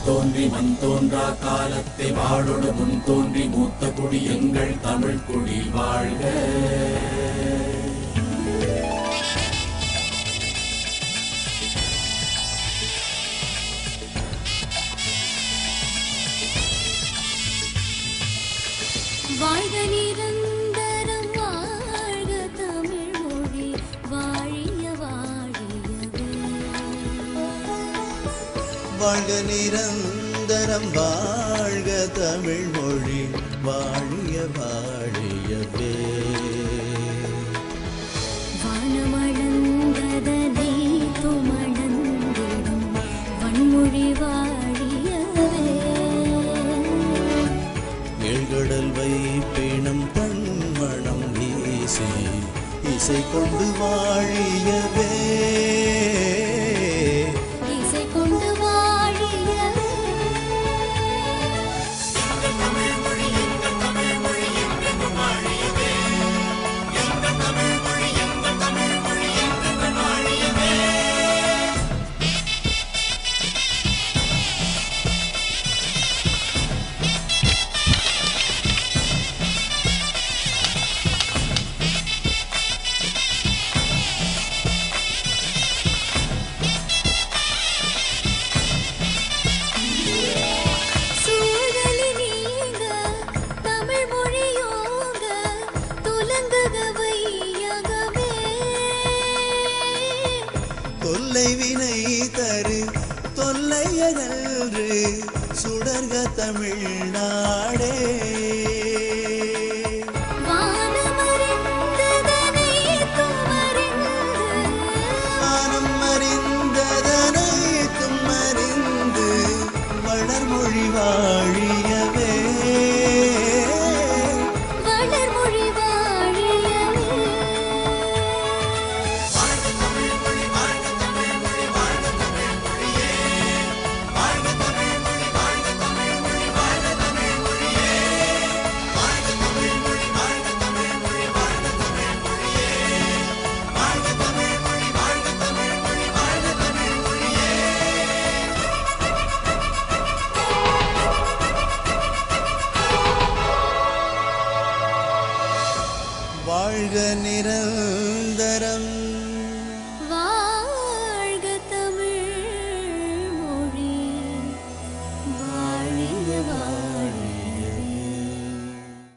தோன்றி மண் தோன்றா காலத்தை வாழொடு முன் தோன்றி மூத்த குடி எங்கள் தமிழ் குடி வாழ்க வாழ்க நிரந்தரம் வாழ்க தமிழ் மொழி வாழிய வாழியவே வாழ்க நிரந்தரம் வாழ்க தமிழ் மொழி வாழிய வாழியவே வானமளந்ததனை துமளந்திடும் வன்மொழி வாழியவே ஏழ்கடல் வைப்பினம் தன்மணம் வீசி இசை கொண்டு வாழியவே இசை கொண்டு வாழியவே சூழலி நீங்க தமிழ் மொழியோங்க துலங்குக வையகமே தொல்லை வினை தரு தொல்லையகன்று சுடர்க தமிழ்நாடே வானமறிந்ததனை துமறிந்து வானம் அறிந்ததனை அறிந்து வளர்மொழி வாழியவே வளர்மொழி வாழியவே வாழ்க நிரந்தரம்